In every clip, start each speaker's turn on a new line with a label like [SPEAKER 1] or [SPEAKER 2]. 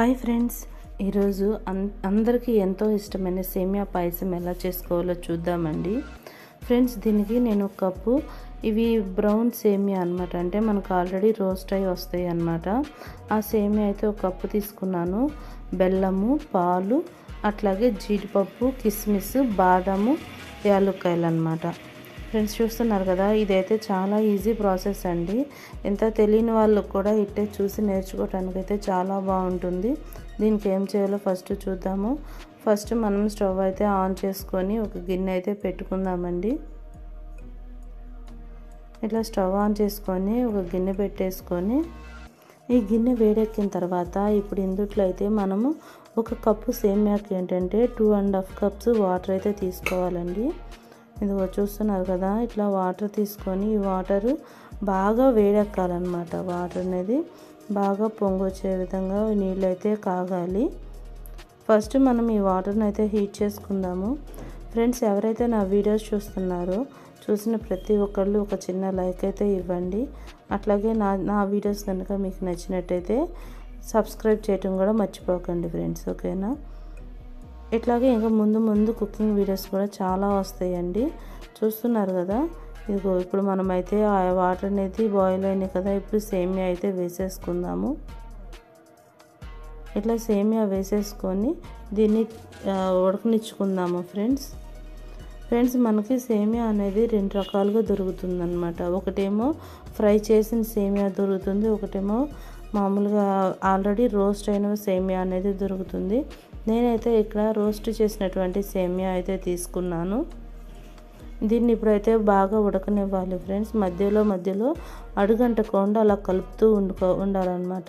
[SPEAKER 1] hi friends ఈరోజు అన్ అందరికీ ఎంతో ఇష్టమైన సేమియా పాయసం ఎలా చేసుకోవాలో చూద్దామండి ఫ్రెండ్స్ దీనికి నేను ఒక కప్పు ఇవి బ్రౌన్ సేమియా అనమాట అంటే మనకు ఆల్రెడీ రోస్ట్ అయి వస్తాయి అన్నమాట ఆ సేమియా అయితే ఒక కప్పు తీసుకున్నాను బెల్లము పాలు అట్లాగే జీడిపప్పు కిస్మిస్ బాదము యాలుక్కాయలు అనమాట ఫ్రెండ్స్ చూస్తున్నారు కదా ఇదైతే చాలా ఈజీ ప్రాసెస్ అండి ఎంత తెలియని వాళ్ళకు కూడా ఇట్టే చూసి నేర్చుకోవటానికి అయితే చాలా బాగుంటుంది దీనికి ఏం చేయాలో ఫస్ట్ చూద్దాము ఫస్ట్ మనం స్టవ్ అయితే ఆన్ చేసుకొని ఒక గిన్నె అయితే పెట్టుకుందామండి ఇట్లా స్టవ్ ఆన్ చేసుకొని ఒక గిన్నె పెట్టేసుకొని ఈ గిన్నె వేడెక్కిన తర్వాత ఇప్పుడు ఇందుట్లో అయితే మనము ఒక కప్పు సేమ్యాకి ఏంటంటే two and half cups water అయితే తీసుకోవాలండి ఇదిగో చూస్తున్నారు కదా ఇట్లా వాటర్ తీసుకొని ఈ వాటర్ బాగా వేడెక్కాలన్నమాట వాటర్ అనేది బాగా పొంగొచ్చే విధంగా నీళ్ళు అయితే కాగాలి ఫస్ట్ మనం ఈ వాటర్ని అయితే హీట్ చేసుకుందాము ఫ్రెండ్స్ ఎవరైతే నా వీడియోస్ చూస్తున్నారో చూసిన ప్రతి ఒక్కళ్ళు ఒక చిన్న లైక్ అయితే ఇవ్వండి అట్లాగే నా నా వీడియోస్ కనుక మీకు నచ్చినట్టయితే సబ్స్క్రైబ్ చేయటం కూడా మర్చిపోకండి ఫ్రెండ్స్ ఓకేనా ఇట్లాగే ఇంకా ముందు ముందు కుకింగ్ వీడియోస్ కూడా చాలా వస్తాయండి చూస్తున్నారు కదా ఇదిగో ఇప్పుడు మనమైతే ఆ వాటర్ అనేది బాయిల్ అయినాయి కదా ఇప్పుడు సేమియా అయితే వేసేసుకుందాము ఇట్లా సేమియా వేసేసుకొని దీన్ని ఉడకనిచ్చుకుందాము ఫ్రెండ్స్ ఫ్రెండ్స్ మనకి సేమియా అనేది రెండు రకాలుగా దొరుకుతుంది అనమాట ఒకటేమో ఫ్రై చేసిన సేమియా దొరుకుతుంది ఒకటేమో మామూలుగా ఆల్రెడీ రోస్ట్ అయిన సేమియా అనేది దొరుకుతుంది నేనైతే ఇక్కడ రోస్ట్ చేసినటువంటి సేమియా అయితే తీసుకున్నాను దీన్ని ఇప్పుడైతే బాగా ఉడకనివ్వాలి ఫ్రెండ్స్ మధ్యలో మధ్యలో అడుగంటకుండా అలా కలుపుతూ ఉండుకో ఉండాలన్నమాట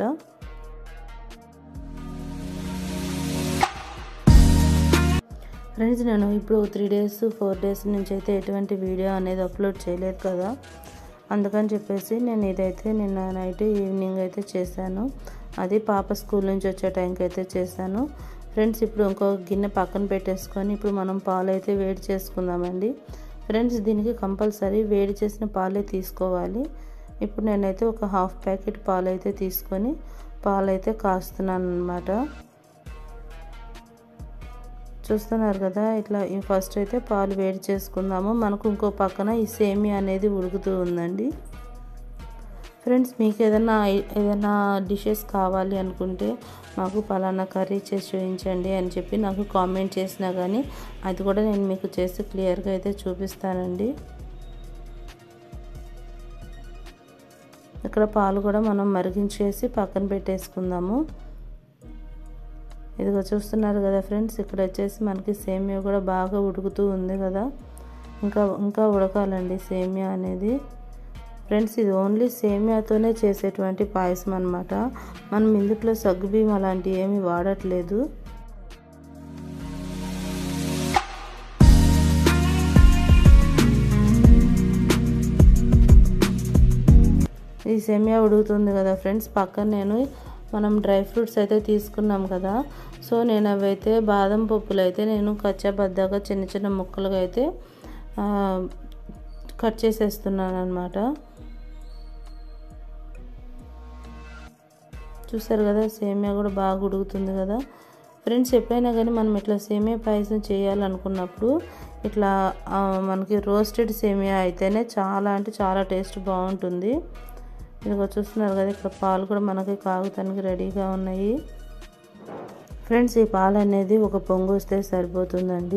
[SPEAKER 1] ఫ్రెండ్స్ నేను ఇప్పుడు త్రీ డేస్ ఫోర్ డేస్ నుంచి అయితే ఎటువంటి వీడియో అనేది అప్లోడ్ చేయలేదు కదా అందుకని చెప్పేసి నేను ఇదైతే నిన్న నైట్ ఈవినింగ్ అయితే చేశాను అది పాప స్కూల్ నుంచి వచ్చే టైంకి అయితే చేశాను ఫ్రెండ్స్ ఇప్పుడు ఇంకో గిన్నె పక్కన పెట్టేసుకొని ఇప్పుడు మనం పాలు అయితే వేడి చేసుకుందామండి ఫ్రెండ్స్ దీనికి కంపల్సరీ వేడి చేసిన పాలే తీసుకోవాలి ఇప్పుడు నేనైతే ఒక హాఫ్ ప్యాకెట్ పాలు అయితే తీసుకొని పాలు అయితే కాస్తున్నాను అనమాట చూస్తున్నారు కదా ఇట్లా ఫస్ట్ అయితే పాలు వేడి చేసుకుందాము మనకు ఇంకో పక్కన ఈ సేమియా అనేది ఉడుకుతూ ఉందండి ఫ్రెండ్స్ మీకు ఏదైనా ఏదైనా డిషెస్ కావాలి అనుకుంటే మాకు పలానా కర్రీ చేసి చూపించండి అని చెప్పి నాకు కామెంట్ చేసినా కానీ అది కూడా నేను మీకు చేసి క్లియర్గా అయితే చూపిస్తానండి ఇక్కడ పాలు కూడా మనం మరిగించేసి పక్కన పెట్టేసుకుందాము ఇదిగో చూస్తున్నారు కదా ఫ్రెండ్స్ ఇక్కడ వచ్చేసి మనకి సేమియా కూడా బాగా ఉడుకుతూ ఉంది కదా ఇంకా ఇంకా ఉడకాలండి సేమియా అనేది ఫ్రెండ్స్ ఇది ఓన్లీ సేమియాతోనే చేసేటువంటి పాయసం అనమాట మనం ఇందులో సగ్గుబియ్యం అలాంటివి ఏమి వాడట్లేదు ఈ సేమియా ఉడుకుతుంది కదా ఫ్రెండ్స్ పక్కన నేను మనం డ్రై ఫ్రూట్స్ అయితే తీసుకున్నాం కదా సో నేను అవైతే బాదం పప్పులు అయితే నేను కచ్చాబద్దాగా చిన్న చిన్న ముక్కలుగా అయితే కట్ చేసేస్తున్నాను అనమాట చూసారు కదా సేమియా కూడా బాగా ఉడుకుతుంది కదా ఫ్రెండ్స్ ఎప్పుడైనా కానీ మనం ఇట్లా సేమియా పాయసం చేయాలనుకున్నప్పుడు ఇట్లా మనకి రోస్టెడ్ సేమియా అయితేనే చాలా అంటే చాలా టేస్ట్ బాగుంటుంది ఇదిగో చూస్తున్నారు కదా ఇక్కడ పాలు కూడా మనకి కాగుతానికి రెడీగా ఉన్నాయి ఫ్రెండ్స్ ఈ పాలు అనేది ఒక పొంగు వస్తే సరిపోతుందండి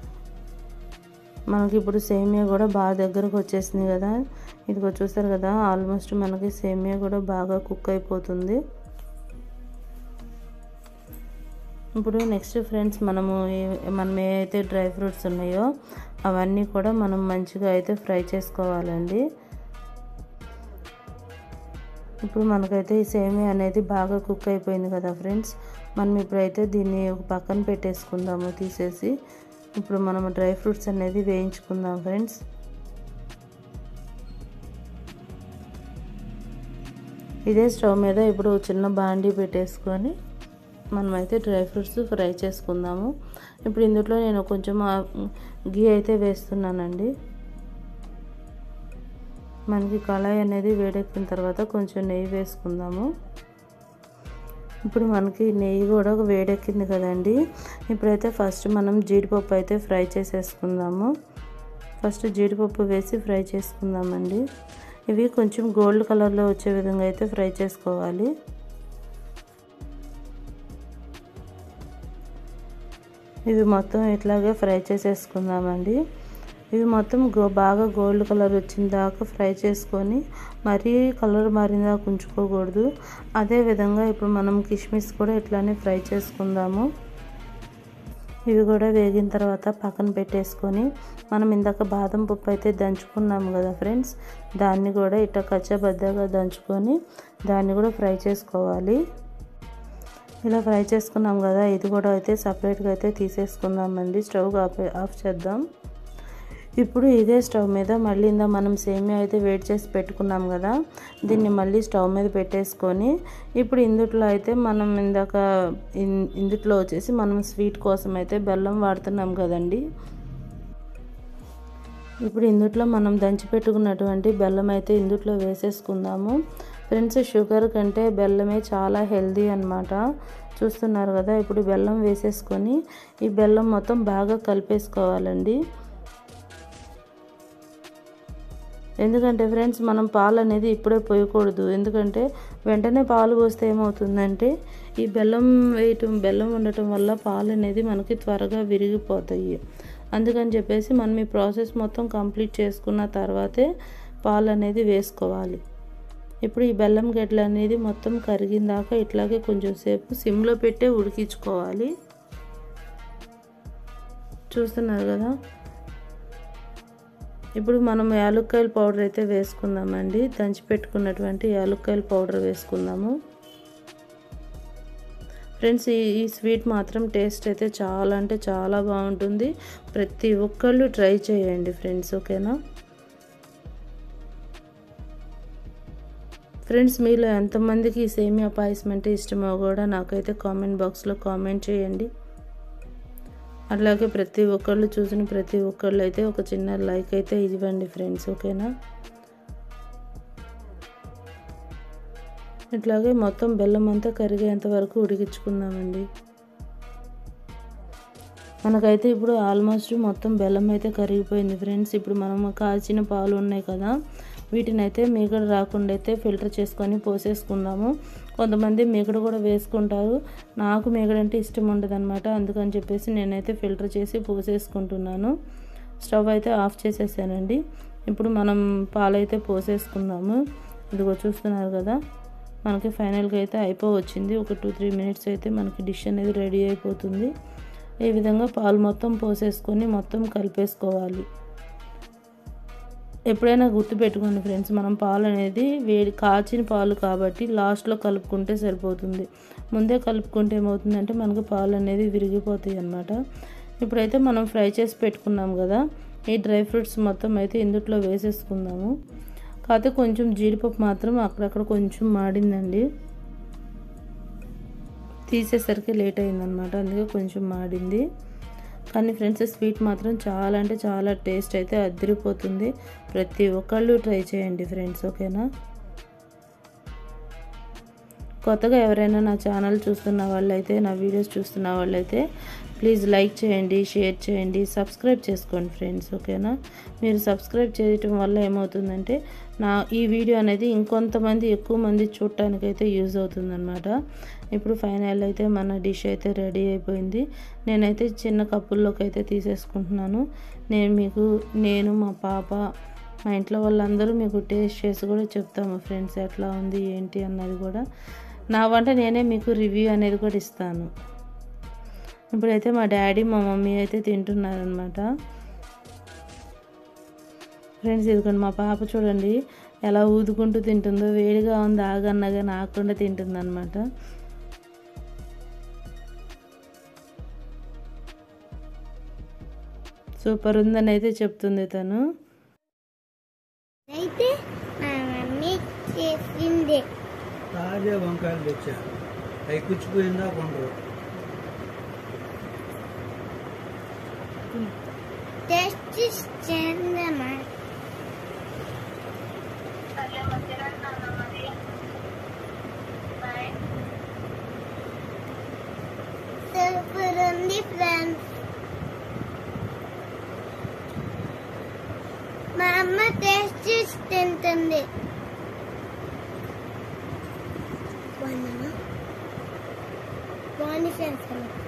[SPEAKER 1] మనకి ఇప్పుడు సేమియా కూడా బాగా దగ్గరకు వచ్చేసింది కదా ఇదిగో చూస్తారు కదా ఆల్మోస్ట్ మనకి సేమియా కూడా బాగా కుక్ అయిపోతుంది ఇప్పుడు నెక్స్ట్ ఫ్రెండ్స్ మనము మనం ఏవైతే డ్రై ఫ్రూట్స్ ఉన్నాయో అవన్నీ కూడా మనం మంచిగా అయితే ఫ్రై చేసుకోవాలండి ఇప్పుడు మనకైతే ఈ సేమియా అనేది బాగా కుక్ అయిపోయింది కదా ఫ్రెండ్స్ మనం ఇప్పుడైతే దీన్ని ఒక పక్కన పెట్టేసుకుందాము తీసేసి ఇప్పుడు మనం డ్రై ఫ్రూట్స్ అనేది వేయించుకుందాం ఫ్రెండ్స్ ఇదే స్టవ్ మీద ఇప్పుడు చిన్న బాండీ పెట్టేసుకొని మనమైతే డ్రై ఫ్రూట్స్ ఫ్రై చేసుకుందాము ఇప్పుడు ఇందులో నేను కొంచెం గీ అయితే వేస్తున్నానండి మనకి కళాయి అనేది వేడెక్కిన తర్వాత కొంచెం నెయ్యి వేసుకుందాము ఇప్పుడు మనకి నెయ్యి కూడా వేడెక్కింది కదండి ఇప్పుడైతే ఫస్ట్ మనం జీడిపప్పు అయితే ఫ్రై చేసేసుకుందాము ఫస్ట్ జీడిపప్పు వేసి ఫ్రై చేసుకుందామండి ఇవి కొంచెం గోల్డ్ కలర్లో వచ్చే విధంగా అయితే ఫ్రై చేసుకోవాలి ఇవి మొత్తం ఇట్లాగే ఫ్రై చేసేసుకుందామండి ఇవి మొత్తం గో బాగా గోల్డ్ కలర్ వచ్చిన దాకా ఫ్రై చేసుకొని మరీ కలర్ మారిన దాకా ఉంచుకోకూడదు అదేవిధంగా ఇప్పుడు మనం కిస్మిస్ కూడా ఇట్లానే ఫ్రై చేసుకుందాము ఇవి కూడా వేగిన తర్వాత పక్కన పెట్టేసుకొని మనం ఇందాక బాదం పప్పు అయితే దంచుకున్నాము కదా ఫ్రెండ్స్ దాన్ని కూడా ఇట్లా కచ్చబద్దగా దంచుకొని దాన్ని కూడా ఫ్రై చేసుకోవాలి ఇలా ఫ్రై చేసుకున్నాం కదా ఇది కూడా అయితే సపరేట్గా అయితే తీసేసుకుందామండి స్టవ్ ఆఫ్ ఆఫ్ చేద్దాం ఇప్పుడు ఇదే స్టవ్ మీద మళ్ళీ ఇందా మనం సేమియా అయితే వేడి చేసి పెట్టుకున్నాం కదా దీన్ని మళ్ళీ స్టవ్ మీద పెట్టేసుకొని ఇప్పుడు ఇందుట్లో అయితే మనం ఇందాక ఇందుట్లో వచ్చేసి మనం స్వీట్ కోసం అయితే బెల్లం వాడుతున్నాం కదండి ఇప్పుడు ఇందుట్లో మనం దంచి పెట్టుకున్నటువంటి బెల్లం అయితే ఇందుట్లో వేసేసుకుందాము ఫ్రెండ్స్ షుగర్ కంటే బెల్లమే చాలా హెల్దీ అనమాట చూస్తున్నారు కదా ఇప్పుడు బెల్లం వేసేసుకొని ఈ బెల్లం మొత్తం బాగా కలిపేసుకోవాలండి ఎందుకంటే ఫ్రెండ్స్ మనం పాలు అనేది ఇప్పుడే పోయకూడదు ఎందుకంటే వెంటనే పాలు పోస్తే ఏమవుతుందంటే ఈ బెల్లం వేయటం బెల్లం ఉండటం వల్ల పాలు అనేది మనకి త్వరగా విరిగిపోతాయి అందుకని చెప్పేసి మనం ఈ ప్రాసెస్ మొత్తం కంప్లీట్ చేసుకున్న తర్వాతే పాలు అనేది వేసుకోవాలి ఇప్పుడు ఈ బెల్లం గడ్డలు అనేది మొత్తం కరిగిందాక ఇట్లాగే కొంచెం సేపు సిమ్లో పెట్టే ఉడికించుకోవాలి చూస్తున్నారు కదా ఇప్పుడు మనం యాలుక్కాయల పౌడర్ అయితే వేసుకుందామండి దంచి పెట్టుకున్నటువంటి యాలుక్కాయల పౌడర్ వేసుకుందాము ఫ్రెండ్స్ ఈ ఈ స్వీట్ మాత్రం టేస్ట్ అయితే చాలా అంటే చాలా బాగుంటుంది ప్రతి ఒక్కళ్ళు ట్రై చేయండి ఫ్రెండ్స్ ఓకేనా ఫ్రెండ్స్ మీలో ఎంతమందికి ఈ సేమియా పాయసం అంటే ఇష్టమో కూడా నాకైతే కామెంట్ బాక్స్లో కామెంట్ చేయండి అట్లాగే ప్రతి ఒక్కళ్ళు చూసిన ప్రతి ఒక్కళ్ళు అయితే ఒక చిన్న లైక్ అయితే ఇవ్వండి ఫ్రెండ్స్ ఓకేనా ఇట్లాగే మొత్తం బెల్లం అంతా కరిగేంత వరకు ఉడికించుకుందామండి మనకైతే ఇప్పుడు ఆల్మోస్ట్ మొత్తం బెల్లం అయితే కరిగిపోయింది ఫ్రెండ్స్ ఇప్పుడు మనం కాల్చిన పాలు ఉన్నాయి కదా వీటిని అయితే మీగడ రాకుండా అయితే ఫిల్టర్ చేసుకొని పోసేసుకుందాము కొంతమంది మీగడ కూడా వేసుకుంటారు నాకు మీగడ అంటే ఇష్టం ఉండదు అనమాట అందుకని చెప్పేసి నేనైతే ఫిల్టర్ చేసి పోసేసుకుంటున్నాను స్టవ్ అయితే ఆఫ్ చేసేసానండి ఇప్పుడు మనం పాలైతే పోసేసుకుందాము ఇదిగో చూస్తున్నారు కదా మనకి ఫైనల్గా అయితే అయిపోవచ్చింది ఒక టూ త్రీ మినిట్స్ అయితే మనకి డిష్ అనేది రెడీ అయిపోతుంది ఈ విధంగా పాలు మొత్తం పోసేసుకొని మొత్తం కలిపేసుకోవాలి ఎప్పుడైనా గుర్తుపెట్టుకోండి ఫ్రెండ్స్ మనం పాలు అనేది వేడి కాచిన పాలు కాబట్టి లాస్ట్లో కలుపుకుంటే సరిపోతుంది ముందే కలుపుకుంటే ఏమవుతుందంటే మనకు పాలు అనేది విరిగిపోతాయి అన్నమాట ఇప్పుడైతే మనం ఫ్రై చేసి పెట్టుకున్నాం కదా ఈ డ్రై ఫ్రూట్స్ మొత్తం అయితే ఇందుట్లో వేసేసుకుందాము కాకపోతే కొంచెం జీడిపప్పు మాత్రం అక్కడక్కడ కొంచెం మాడిందండి తీసేసరికి లేట్ అయిందనమాట అందుకే కొంచెం మాడింది కానీ ఫ్రెండ్స్ స్వీట్ మాత్రం చాలా అంటే చాలా టేస్ట్ అయితే అదిరిపోతుంది ప్రతి ఒక్కళ్ళు ట్రై చేయండి ఫ్రెండ్స్ ఓకేనా కొత్తగా ఎవరైనా నా ఛానల్ చూస్తున్న వాళ్ళైతే నా వీడియోస్ చూస్తున్న వాళ్ళైతే ప్లీజ్ లైక్ చేయండి షేర్ చేయండి సబ్స్క్రైబ్ చేసుకోండి ఫ్రెండ్స్ ఓకేనా మీరు సబ్స్క్రైబ్ చేయటం వల్ల ఏమవుతుందంటే నా ఈ వీడియో అనేది ఇంకొంతమంది ఎక్కువ మంది చూడటానికైతే యూజ్ అవుతుందన్నమాట ఇప్పుడు ఫైనల్ అయితే మన డిష్ అయితే రెడీ అయిపోయింది నేనైతే చిన్న కప్పుల్లోకి అయితే తీసేసుకుంటున్నాను నేను మీకు నేను మా పాప మా ఇంట్లో వాళ్ళందరూ మీకు టేస్ట్ చేసి కూడా చెప్తాము ఫ్రెండ్స్ ఎట్లా ఉంది ఏంటి అన్నది కూడా నా వంట నేనే మీకు రివ్యూ అనేది కూడా ఇస్తాను ఇప్పుడైతే మా డాడీ మా మమ్మీ అయితే తింటున్నారనమాట ఫ్రెండ్స్ ఇదిగోండి మా పాప చూడండి ఎలా ఊదుకుంటూ తింటుందో వేడిగా ఉంది ఆగన్నగా నాకుండా తింటుందన్నమాట సూపర్ ఉందని అయితే చెప్తుంది తను
[SPEAKER 2] అయితే మా మమ్మీ చేసింది
[SPEAKER 3] తాజా వంకాయలు తెచ్చా అవి కుచ్చిపోయిందా కొండరు
[SPEAKER 2] టేస్ట్ చేద్దామా బాగుంది ఫ్రెండ్స్ మా అమ్మ టేస్ట్ చేసి తింటుంది బాగుందమ్మా బాగుంది ఫ్రెండ్స్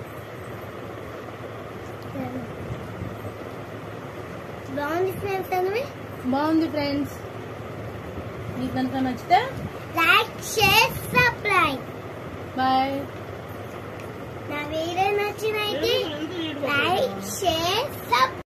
[SPEAKER 2] బాగుంది ఫ్రెండ్స్ అని
[SPEAKER 1] బాగుంది ఫ్రెండ్స్ మీకు కనుక నచ్చితే
[SPEAKER 2] లైక్ షేర్ సబ్స్క్రైబ్
[SPEAKER 1] బాయ్
[SPEAKER 2] నా వీడియో నచ్చినైతే లైక్ షేర్ సబ్స్క్రైబ్